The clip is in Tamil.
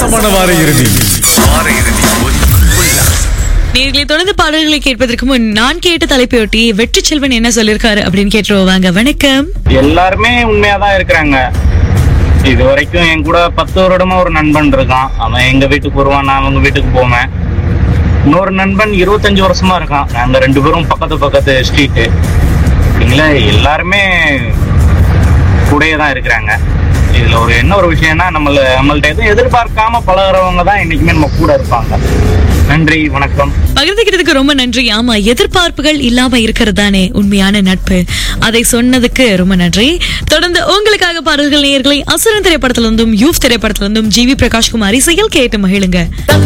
உல்லாசமான வார இறுதி நேர்களை தொடர்ந்து பாடல்களை கேட்பதற்கு முன் நான் கேட்ட தலைப்பையொட்டி வெற்றி செல்வன் என்ன சொல்லிருக்காரு அப்படின்னு கேட்டுருவாங்க வணக்கம் எல்லாருமே உண்மையாதான் இருக்கிறாங்க இது வரைக்கும் என் கூட பத்து வருடமா ஒரு நண்பன் இருக்கான் அவன் எங்க வீட்டுக்கு வருவான் நான் அவங்க வீட்டுக்கு போவேன் இன்னொரு நண்பன் இருபத்தஞ்சு வருஷமா இருக்கான் நாங்க ரெண்டு பேரும் பக்கத்து பக்கத்து ஸ்ட்ரீட்டு இல்லைங்களா எல்லாருமே கூடயே தான் இருக்கிறாங்க இதுல ஒரு என்ன ஒரு விஷயம்னா நம்மள நம்மள்ட்ட எதுவும் எதிர்பார்க்காம பழகுறவங்க தான் என்னைக்குமே நம்ம கூட இருப்பாங்க நன்றி வணக்கம் பகிர்ந்துக்கிறதுக்கு ரொம்ப நன்றி ஆமா எதிர்பார்ப்புகள் இல்லாம இருக்கிறது தானே உண்மையான நட்பு அதை சொன்னதுக்கு ரொம்ப நன்றி தொடர்ந்து உங்களுக்காக பாடல்கள் நேயர்களை அசுரன் திரைப்படத்திலிருந்தும் யூத் திரைப்படத்திலிருந்தும் ஜி வி பிரகாஷ்குமார் இசையில் கேட்டு மகிழுங்க